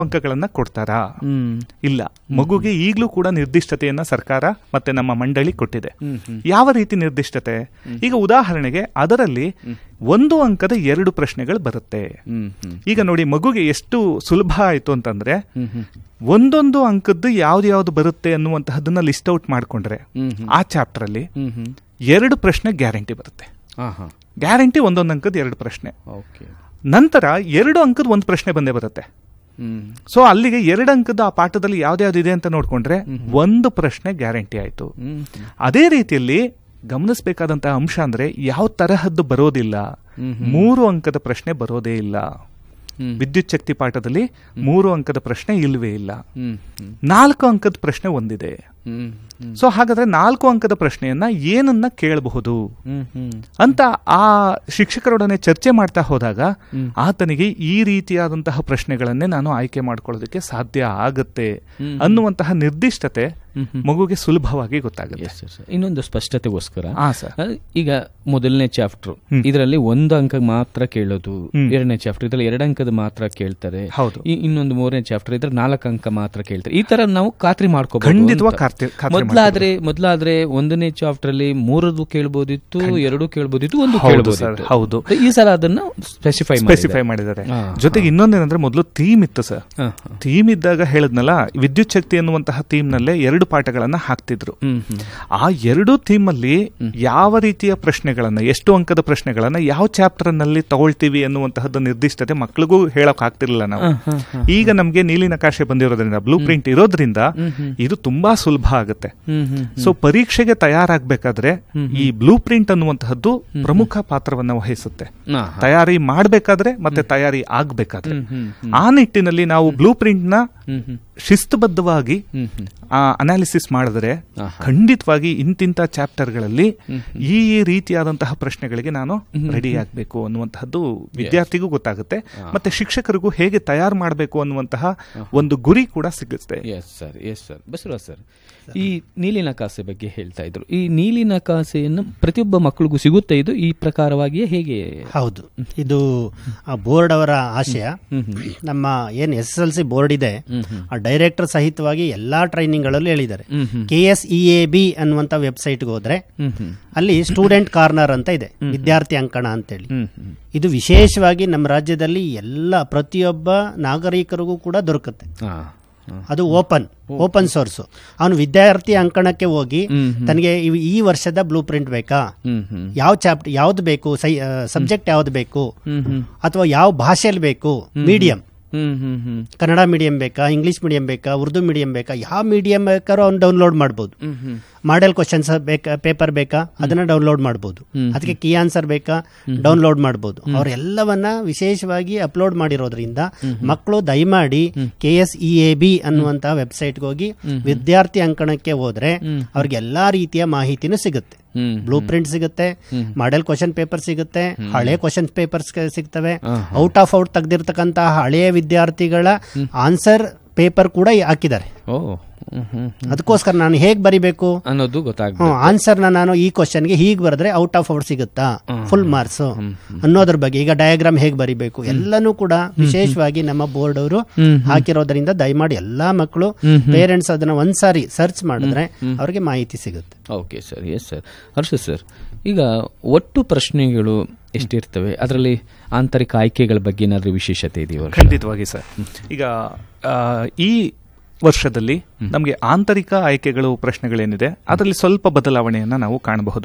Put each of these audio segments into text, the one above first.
ಅಂಕಗಳನ್ನ ಕೊಡ್ತಾರಾ ಹ್ಮ್ ಇಲ್ಲ ಮಗುಗೆ ಈಗಲೂ ಕೂಡ ನಿರ್ದಿಷ್ಟತೆಯನ್ನ ಸರ್ಕಾರ ಮತ್ತೆ ನಮ್ಮ ಮಂಡಳಿ ಕೊಟ್ಟಿದೆ ಹ್ಮ್ ಹ್ಮ್ ಯಾವ ರೀತಿ ನಿರ್ದಿಷ್ಟತೆ ಈಗ ಉದಾಹರಣೆಗೆ ಅದರಲ್ಲಿ ಒಂದು ಅಂಕದ ಎರಡು ಪ್ರಶ್ನೆಗಳು ಬರುತ್ತೆ ಹ್ಮ್ ಹ್ಮ್ ಈಗ ನೋಡಿ ಮಗುಗೆ ಎಷ್ಟು ಸುಲಭ ಆಯ್ತು ಅಂತಂದ್ರೆ ಹ್ಮ್ ಹ್ಮ್ ಒಂದೊಂದು ಅಂಕದ್ದು ಯಾವ್ದು ಯಾವ್ದು ಬರುತ್ತೆ ಅನ್ನುವಂತಹದನ್ನ ಲಿಸ್ಟ್ ಔಟ್ ಮಾಡ್ಕೊಂಡ್ರೆ ಹ್ಮ್ ಹ್ಮ್ ಆ ಚಾಪ್ಟರ್ ಅಲ್ಲಿ ಹ್ಮ್ ಹ್ಮ್ ಎರಡು ಪ್ರಶ್ನೆ ಗ್ಯಾರಂಟಿ ಬರುತ್ತೆ ಹಾ ಹಾ ಗ್ಯಾರಂಟಿ ಒಂದೊಂದು ಅಂಕದ ಎರಡು ಪ್ರಶ್ನೆ ಓಕೆ ನಂತರ ಎರಡು ಅಂಕದ ಒಂದು ಪ್ರಶ್ನೆ ಬಂದೇ ಬರುತ್ತೆ ಹ್ಮ್ ಸೊ ಅಲ್ಲಿಗೆ ಎರಡು ಅಂಕದ ಆ ಪಾಠದಲ್ಲಿ ಯಾವ್ದ್ಯಾವ್ದು ಇದೆ ಅಂತ ನೋಡ್ಕೊಂಡ್ರೆ ಒಂದು ಪ್ರಶ್ನೆ ಗ್ಯಾರಂಟಿ ಆಯ್ತು ಹ್ಮ್ ಹ್ಮ್ ಅದೇ ರೀತಿಯಲ್ಲಿ ಗಮನಿಸಬೇಕಾದಂತಹ ಅಂಶ ಅಂದ್ರೆ ಯಾವ ತರಹದ್ದು ಬರೋದಿಲ್ಲ ಹ್ಮ್ ಮೂರು ಅಂಕದ ಪ್ರಶ್ನೆ ಬರೋದೇ ಇಲ್ಲ ಹ್ಮ್ ವಿದ್ಯುತ್ ಶಕ್ತಿ ಪಾಠದಲ್ಲಿ ಮೂರು ಅಂಕದ ಪ್ರಶ್ನೆ ಇಲ್ವೇ ಇಲ್ಲ ಹ್ಮ್ ಹ್ಮ್ ನಾಲ್ಕು ಅಂಕದ ಪ್ರಶ್ನೆ ಒಂದಿದೆ ಹ್ಮ್ ಹ್ಮ್ ಸೊ ಹಾಗಾದ್ರೆ ನಾಲ್ಕು ಅಂಕದ ಪ್ರಶ್ನೆಯನ್ನ ಏನನ್ನ ಕೇಳಬಹುದು ಹ್ಮ್ ಹ್ಮ್ ಅಂತ ಆ ಶಿಕ್ಷಕರೊಡನೆ ಚರ್ಚೆ ಮಾಡ್ತಾ ಹೋದಾಗ ಹ್ಮ್. ಆತನಿಗೆ ಈ ರೀತಿಯಾದಂತಹ ಪ್ರಶ್ನೆಗಳನ್ನೇ ನಾನು ಆಯ್ಕೆ ಮಾಡ್ಕೊಳ್ಳೋದಕ್ಕೆ ಸಾಧ್ಯ ಆಗುತ್ತೆ ಹ್ಮ್. ಅನ್ನುವಂತಹ ನಿರ್ದಿಷ್ಟತೆ ಹ್ಮ್ ಹ್ಮ್. ಮಗುಗೆ ಸುಲಭವಾಗಿ ಗೊತ್ತಾಗುತ್ತೆ ಎಸ್ ಎಸ್ ಇನ್ನೊಂದು ಸ್ಪಷ್ಟತೆಗೋಸ್ಕರ ಹಾ ಸರ್ ಆ, ಈಗ ಮೊದಲನೇ ಚಾಪ್ಟರ್ ಹ್ಮ್. ಇದರಲ್ಲಿ ಒಂದು ಅಂಕ ಮಾತ್ರ ಕೇಳೋದು ಹ್ಮ್. ಎರಡನೇ ಚಾಪ್ಟರ್ ಇದ್ರಲ್ಲಿ ಎರಡು ಅಂಕದ ಮಾತ್ರ ಕೇಳ್ತಾರೆ ಹೌದು ಈ- ಇನ್ನೊಂದು ಮೂರನೇ ಚಾಪ್ಟರ್ ಇದ್ರೆ ನಾಲ್ಕು ಅಂಕ ಮಾತ್ರ ಕೇಳ್ತಾರೆ ಈ ತರ ನಾವು ಖಾತ್ರಿ ಮಾಡ್ಕೋಬಹುದು ಖಂಡಿತವಾಗಿ ಖಾತ್ರಿ- ಖಾತ್ರಿ ಮೊದ್ಲಾದ್ರೆ ಮೊದ್ಲಾದ್ರೆ ಒಂದನೇ ಚಾಪ್ಟರ್ ಅಲ್ಲಿ ಮೂರದು ಕೇಳ್ಬೋದಿತ್ತು ಎರಡು ಕೇಳ್ಬೋದಿತ್ತು ಒಂದು ಹೌದು ಕೇಳ್ಬೋದಿತ್ತು ಸರ್, ಹೌದು. ಈ ಸಲ ಅದನ್ನ ಸ್ಪೆಸಿಫೈ ಸ್ಪೆಸಿಫೈ ಮಾಡಿದ್ದಾರೆ ಹಾ, ಜೊತೆಗೆ ಇನ್ನೊಂದೇನಂದ್ರೆ ಮೊದಲು ಥೀಮ್ ಇತ್ತು ಸರ್ ಹಾ, ಥೀಮ್ ಇದ್ದಾಗ ಹೇಳದ್ನಲ್ಲ ವಿದ್ಯುತ್ ಶಕ್ತಿ ಅನ್ನುವಂತಹ ಥೀಮ್ ನಲ್ಲೇ ಎರಡು ಪಾಠಗಳನ್ನ ಹಾಕ್ತಿದ್ರು ಹ್ಮ್ ಹ್ಮ್ ಆ ಎರಡೂ ಥೀಮ್ ಅಲ್ಲಿ ಯಾವ ರೀತಿಯ ಪ್ರಶ್ನೆಗಳನ್ನ ಎಷ್ಟು ಅಂಕದ ಪ್ರಶ್ನೆಗಳನ್ನ ಯಾವ ಚಾಪ್ಟರ್ ನಲ್ಲಿ ತಗೊಳ್ತೀವಿ ಅನ್ನುವಂತಹದ್ದು ನಿರ್ದಿಷ್ಟತೆ ಮಕ್ಕಳಿಗೂ ಹೇಳಕ್ ಆಗ್ತಿರ್ಲಿಲ್ಲ ನಾವು ಹಾ, ಹಾ, ಹಾ. ಈಗ ನಮ್ಗೆ ನೀಲಿ ನಕಾಶೆ ಬಂದಿರೋದ್ರಿಂದ ಬ್ಲೂ ಪ್ರಿಂಟ್ ಇರೋದ್ರಿಂದ ಹ್ಮ್, ಹ್ಮ್. ಇದು ತುಂಬಾ ಸುಲಭ ಆಗುತ್ತೆ ಹ್ಮ್ ಹ್ಮ್ ಸೊ ಪರೀಕ್ಷೆಗೆ ತಯಾರಾಗಬೇಕಾದ್ರೆ ಈ ಬ್ಲೂ ಪ್ರಿಂಟ್ ಅನ್ನುವಂತಹದ್ದು ಪ್ರಮುಖ ಪಾತ್ರವನ್ನ ವಹಿಸುತ್ತೆ ಹಾ, ಹಾ. ತಯಾರಿ ಮಾಡಬೇಕಾದ್ರೆ ಮತ್ತೆ ತಯಾರಿ ಆಗ್ಬೇಕಾದ್ರೆ ಹ್ಮ್ ಹ್ಮ್ ಹ್ಮ್ ಆ ನಿಟ್ಟಿನಲ್ಲಿ ನಾವು ಬ್ಲೂ ಪ್ರಿಂಟ್ ನ ಹ್ಮ್ ಹ್ಮ್ ಶಿಸ್ತುಬದ್ಧವಾಗಿ ಹ್ಮ್ ಹ್ಮ್ ಅನಾಲಿಸಿಸ್ ಮಾಡಿದ್ರೆ ಆಹಾ. ಖಂಡಿತವಾಗಿ ಇಂತಿಂತ ಚಾಪ್ಟರ್ಗಳಲ್ಲಿ ಈ ಈ ರೀತಿಯಾದಂತಹ ಪ್ರಶ್ನೆಗಳಿಗೆ ನಾನು ರೆಡಿ ಆಗಬೇಕು ಅನ್ನುವಂತಹದ್ದು ವಿದ್ಯಾರ್ಥಿಗೂ ಗೊತ್ತಾಗುತ್ತೆ ಮತ್ತೆ ಶಿಕ್ಷಕರಿಗೂ ಹೇಗೆ ತಯಾರು ಮಾಡಬೇಕು ಅನ್ನುವಂತಹ ಒಂದು ಗುರಿ ಕೂಡ ಸಿಗುತ್ತೆ yes sir yes sir Basavaraj sir ಈ ನೀಲಿನ ಕಾಸೆ ಬಗ್ಗೆ ಹೇಳ್ತಾ ಇದ್ರು ಈ ನೀಲಿನ ಕಾಸೆಯನ್ನು ಪ್ರತಿಯೊಬ್ಬ ಮಕ್ಕಳಿಗೂ ಸಿಗುತ್ತೆ ಇದು ಈ ಪ್ರಕಾರವಾಗಿಯೇ ಹೇಗೆ ಹೌದು ಇದು ಆ ಬೋರ್ಡ್ ಅವರ ಆಶಯ ನಮ್ಮ ಏನು S S L C board ಇದೆ ಆ ಡೈರೆಕ್ಟರ್ ಸಹಿತವಾಗಿ ಎಲ್ಲಾ ಟ್ರೈನಿಂಗ್ಗಳಲ್ಲೂ ಹೇಳಿದ್ದಾರೆ hmm hmm K S E A B ಅನ್ನುವಂಥ ವೆಬ್ಸೈಟ್ಗೆ ಹೋದ್ರೆ ಹ್ಮ್ ಹ್ಮ್ ಅಲ್ಲಿ ಸ್ಟೂಡೆಂಟ್ ಕಾರ್ನರ್ ಅಂತ ಇದೆ ವಿದ್ಯಾರ್ಥಿ ಅಂಕಣ ಅಂತೇಳಿ ಹ್ಮ್ ಹ್ಮ್ ಇದು ವಿಶೇಷವಾಗಿ ನಮ್ಮ ರಾಜ್ಯದಲ್ಲಿ ಎಲ್ಲ ಪ್ರತಿಯೊಬ್ಬ ನಾಗರಿಕರಿಗೂ ಕೂಡ ದೊರಕುತ್ತೆ ಹಾ ಹಾ. ಅದು ಓಪನ್ ಓಪನ್ ಸೋರ್ಸ್ ಅವನು ವಿದ್ಯಾರ್ಥಿ ಅಂಕಣಕ್ಕೆ ಹೋಗಿ ಹ್ಮ್, ಹ್ಮ್. ತನಗೆ ಇವ್- ಈ ವರ್ಷದ ಬ್ಲೂ ಪ್ರಿಂಟ್ ಬೇಕಾ ಹ್ಮ್ ಹ್ಮ್ ಯಾವ ಚಾಪ್ಟರ್ ಯಾವ್ದು ಬೇಕು ಸಬ್ಜೆಕ್ಟ್ ಯಾವ್ದು ಬೇಕು ಹ್ಮ್ ಹ್ಮ್ ಅಥವಾ ಯಾವ ಭಾಷೆಯಲ್ಲಿ ಬೇಕು medium hmm hmm hmm Kannada medium ಬೇಕಾ ಇಂಗ್ಲಿಷ್ ಮೀಡಿಯಂ ಬೇಕಾ ಉರ್ದು ಮೀಡಿಯಂ ಬೇಕಾ ಯಾವ ಮೀಡಿಯಂ ಬೇಕಾದ್ರೂ ಅವ್ನು ಡೌನ್ಲೋಡ್ ಮಾಡ್ಬೋದು ಹ್ಮ್ ಹ್ಮ್ ಮಾಡೆಲ್ ಕ್ವಶನ್ಸ್ ಬೇಕಾ ಪೇಪರ್ ಬೇಕಾ ಅದನ್ನ ಡೌನ್ಲೋಡ್ ಮಾಡ್ಬೋದು ಹ್ಮ್. ಅದಕ್ಕೆ ಕೀ ಆನ್ಸರ್ ಬೇಕಾ ಡೌನ್ಲೋಡ್ ಮಾಡ್ಬೋದು ಅವರೆಲ್ಲವನ್ನ ವಿಶೇಷವಾಗಿ ಅಪ್ಲೋಡ್ ಮಾಡಿರೋದ್ರಿಂದ ಮಕ್ಕಳು ದಯಮಾಡಿ K S E A B ಅನ್ನುವಂತಹ ವೆಬ್ಸೈಟ್ಗೆ ಹೋಗಿ ವಿದ್ಯಾರ್ಥಿ ಅಂಕಣಕ್ಕೆ ಹೋದ್ರೆ ಅವ್ರಿಗೆ ಎಲ್ಲಾ ರೀತಿಯ ಮಾಹಿತಿನೂ ಸಿಗುತ್ತೆ ಹ್ಮ್ ಬ್ಲೂ ಪ್ರಿಂಟ್ ಸಿಗುತ್ತೆ ಮಾಡೆಲ್ ಕ್ವಶನ್ ಪೇಪರ್ ಸಿಗುತ್ತೆ ಹಳೆ ಕ್ವಶನ್ ಪೇಪರ್ಸ್ ಸಿಗ್ತವೆ ಔಟ್ ಆಫ್ ಔಟ್ ತೆಗೆದಿರ್ತಕ್ಕಂತಹ ಹಳೆಯ ವಿದ್ಯಾರ್ಥಿಗಳ ಆನ್ಸರ್ ಪೇಪರ್ ಕೂಡ ಹಾಕಿದ್ದಾರೆ ಓ ಹ್ಮ್ ಹ್ಮ್ ಅದಕ್ಕೋಸ್ಕರ ನಾನು ಹೇಗ್ ಬರಿಬೇಕು ಅನ್ನೋದು ಗೊತ್ತಾಗ್ತದೆ ಆನ್ಸರ್ನ ನಾನು ಈ ಕ್ವಶನ್ಗೆ ಹೀಗೆ ಬರೆದ್ರೆ ಔಟ್ ಆಫ್ ಔಟ್ ಸಿಗುತ್ತಾ ಫುಲ್ ಮಾರ್ಕ್ಸ್ ಅನ್ನೋದ್ರ ಬಗ್ಗೆ ಈಗ ಡಯಾಗ್ರಾಮ್ ಹೇಗೆ ಬರಿಬೇಕು ಎಲ್ಲನೂ ಕೂಡ ವಿಶೇಷವಾಗಿ ನಮ್ಮ ಬೋರ್ಡ್ ಅವರು ಹಾಕಿರೋದ್ರಿಂದ ದಯಮಾಡಿ ಎಲ್ಲಾ ಮಕ್ಕಳು ಪೇರೆಂಟ್ಸ್ ಅದನ್ನ ಒಂದ್ಸಾರಿ ಸರ್ಚ್ ಮಾಡಿದ್ರೆ ಅವ್ರಿಗೆ ಮಾಹಿತಿ ಸಿಗುತ್ತೆ okay sir yes sir Harsha sir ಈಗ ಒಟ್ಟು ಪ್ರಶ್ನೆಗಳು ಎಷ್ಟಿರ್ತವೆ ಅದರಲ್ಲಿ ಆಂತರಿಕ ಆಯ್ಕೆಗಳ ಬಗ್ಗೆ ಏನಾದರೂ ವಿಶೇಷತೆ ಇದೆಯೋ ಹರ್ಷ? ಖಂಡಿತವಾಗಿ ಸರ್ ಈಗ ಆ, ಈ ವರ್ಷದಲ್ಲಿ ನಮಗೆ ಆಂತರಿಕ ಆಯ್ಕೆಗಳು ಪ್ರಶ್ನೆಗಳೇನಿದೆ ಅದರಲ್ಲಿ ಸ್ವಲ್ಪ ಬದಲಾವಣೆಯನ್ನ ನಾವು ಕಾಣಬಹುದು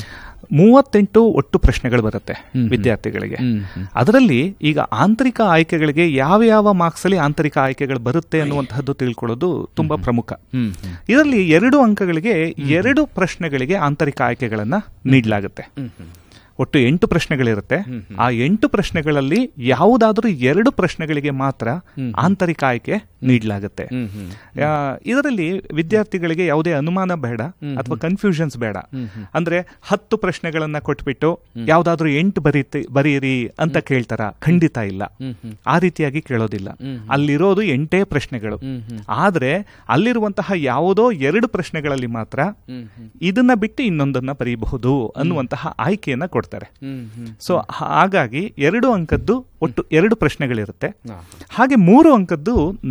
ಮೂವತ್ತೆಂಟು ಒಟ್ಟು ಪ್ರಶ್ನೆಗಳು ಬರುತ್ತೆ ವಿದ್ಯಾರ್ಥಿಗಳಿಗೆ ಹ್ಮ್ ಹ್ಮ್ ಅದರಲ್ಲಿ ಈಗ ಆಂತರಿಕ ಆಯ್ಕೆಗಳಿಗೆ ಯಾವ ಯಾವ ಮಾರ್ಕ್ಸ್ ಅಲ್ಲಿ ಆಂತರಿಕ ಆಯ್ಕೆಗಳು ಬರುತ್ತೆ ಅನ್ನುವಂತಹದ್ದು ತಿಳ್ಕೊಳ್ಳೋದು ತುಂಬಾ ಪ್ರಮುಖ ಹ್ಮ್ ಹ್ಮ್ ಇದರಲ್ಲಿ ಎರಡು ಅಂಕಗಳಿಗೆ ಎರಡು ಪ್ರಶ್ನೆಗಳಿಗೆ ಆಂತರಿಕ ಆಯ್ಕೆಗಳನ್ನ ನೀಡಲಾಗುತ್ತೆ ಒಟ್ಟು ಎಂಟು ಪ್ರಶ್ನೆಗಳಿರುತ್ತೆ ಆ ಎಂಟು ಪ್ರಶ್ನೆಗಳಲ್ಲಿ ಯಾವುದಾದ್ರೂ ಎರಡು ಪ್ರಶ್ನೆಗಳಿಗೆ ಮಾತ್ರ ಆಂತರಿಕ ಆಯ್ಕೆ ನೀಡಲಾಗುತ್ತೆ ಹ್ಮ್ ಹ್ಮ್ ಆ, ಇದರಲ್ಲಿ ವಿದ್ಯಾರ್ಥಿಗಳಿಗೆ ಯಾವುದೇ ಅನುಮಾನ ಬೇಡ ಅಥವಾ ಕನ್ಫ್ಯೂಷನ್ಸ್ ಬೇಡ ಅಂದ್ರೆ ಹತ್ತು ಪ್ರಶ್ನೆಗಳನ್ನ ಕೊಟ್ಬಿಟ್ಟು ಯಾವ್ದಾದ್ರೂ ಎಂಟು ಬರೀತಿ ಬರೀರಿ ಅಂತ ಕೇಳ್ತಾರ ಖಂಡಿತ ಇಲ್ಲ ಆ ರೀತಿಯಾಗಿ ಕೇಳೋದಿಲ್ಲ ಅಲ್ಲಿರೋದು ಎಂಟೇ ಪ್ರಶ್ನೆಗಳು ಆದ್ರೆ ಅಲ್ಲಿರುವಂತಹ ಯಾವುದೋ ಎರಡು ಪ್ರಶ್ನೆಗಳಲ್ಲಿ ಮಾತ್ರ ಇದನ್ನ ಬಿಟ್ಟು ಇನ್ನೊಂದನ್ನ ಬರೀಬಹುದು ಅನ್ನುವಂತಹ ಆಯ್ಕೆಯನ್ನ ಕೊಡ್ತಾರೆ ಮಾಡ್ತಾರೆ ಹ್ಮ್ ಹ್ಮ್ ಸೊ ಹಾಗಾಗಿ ಎರಡು ಅಂಕದ್ದು ಒಟ್ಟು ಎರಡು ಪ್ರಶ್ನೆಗಳಿರುತ್ತೆ ಹಾ. ಹಾಗೆ ಮೂರು ಅಂಕದ್ದು